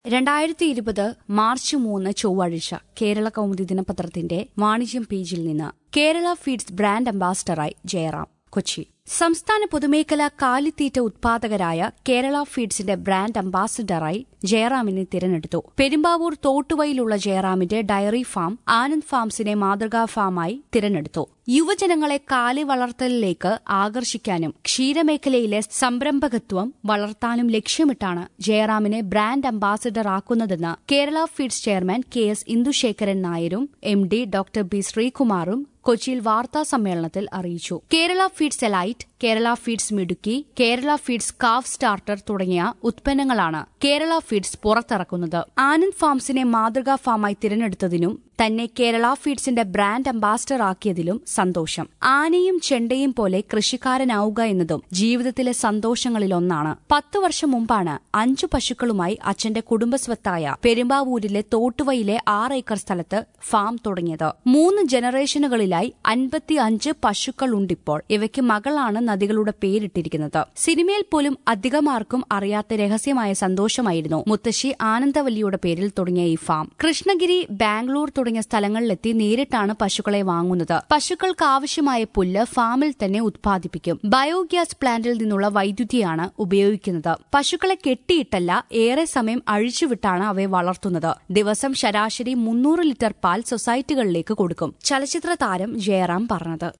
രണ്ടായിരത്തി ഇരുപത് മാർച്ച് മൂന്ന് ചൊവ്വാഴ്ച കേരള കൗമുദി ദിനപത്രത്തിന്റെ വാണിജ്യം പേജിൽ നിന്ന് കേരള ഫീഡ്സ് ബ്രാൻഡ് അംബാസഡറായി ജയറാം കൊച്ചി സംസ്ഥാന പൊതുമേഖലാ കാലിത്തീറ്റ ഉത്പാദകരായ കേരള ഫീഡ്സിന്റെ ബ്രാൻഡ് അംബാസഡറായി ജയറാമിനെ തിരഞ്ഞെടുത്തു പെരുമ്പാവൂർ തോട്ടുവയിലുള്ള ജയറാമിന്റെ ഡയറി ഫാം ആനന്ദ് ഫാംസിനെ മാതൃകാ ഫാമായി തിരഞ്ഞെടുത്തു യുവജനങ്ങളെ കാലി വളർത്തലിലേക്ക് ആകർഷിക്കാനും ക്ഷീരമേഖലയിലെ സംരംഭകത്വം വളർത്താനും ലക്ഷ്യമിട്ടാണ് ജയറാമിനെ ബ്രാൻഡ് അംബാസഡർ ആക്കുന്നതെന്ന് Kerala Feeds chairman K S Indusekharan നായരും എം ഡി ഡോക്ടർ ബി ശ്രീകുമാറും കൊച്ചിയിൽ വാർത്താ സമ്മേളനത്തിൽ അറിയിച്ചു Kerala Feeds elite Kerala Feeds Midukki Kerala Feeds calf starter തുടങ്ങിയ ഉത്പന്നങ്ങളാണ് കേരള ഫീഡ്സ് പുറത്തിറക്കുന്നത് ആനന്ദ് ഫാംസിനെ മാതൃകാ ഫാമായി തിരഞ്ഞെടുത്തതിനും തന്നെ കേരള ഫീഡ്സിന്റെ ബ്രാൻഡ് അംബാസഡർ ആക്കിയതിലും സന്തോഷം ആനയും ചെണ്ടയും പോലെ കൃഷിക്കാരനാവുക എന്നതും ജീവിതത്തിലെ സന്തോഷങ്ങളിലൊന്നാണ് പത്തു വർഷം മുമ്പാണ് അഞ്ചു പശുക്കളുമായി അച്ഛന്റെ കുടുംബസ്വത്തായ പെരുമ്പാവൂരിലെ തോട്ടുവയിലെ ആറ് ഏക്കർ സ്ഥലത്ത് ഫാം തുടങ്ങിയത് മൂന്ന് ജനറേഷനുകളിലായി അൻപത്തി അഞ്ച് പശുക്കളുണ്ടിപ്പോൾ ഇവയ്ക്ക് മകളാണ് നദികളുടെ പേരിട്ടിരിക്കുന്നത് സിനിമയിൽ പോലും അധികമാർക്കും അറിയാത്ത രഹസ്യമായ സന്തോഷമായിരുന്നു മുത്തശ്ശി ആനന്ദവല്ലിയുടെ പേരിൽ തുടങ്ങിയ ഈ ഫാം കൃഷ്ണഗിരി ബാംഗ്ലൂർ തുടങ്ങിയ സ്ഥലങ്ങളിലെത്തി നേരിട്ടാണ് പശുക്കളെ വാങ്ങുന്നത് പശുക്കൾക്ക് ആവശ്യമായ പുല്ല് ഫാമിൽ തന്നെ ഉത്പാദിപ്പിക്കും ബയോഗ്യാസ് പ്ലാന്റിൽ നിന്നുള്ള വൈദ്യുതിയാണ് ഉപയോഗിക്കുന്നത് പശുക്കളെ കെട്ടിയിട്ടല്ല ഏറെ സമയം അഴിച്ചുവിട്ടാണ് അവയെ വളർത്തുന്നത് ദിവസം ശരാശരി മുന്നൂറ് ലിറ്റർ പാൽ സൊസൈറ്റികളിലേക്ക് കൊടുക്കും ചലച്ചിത്ര താരം ജയറാം പറഞ്ഞത്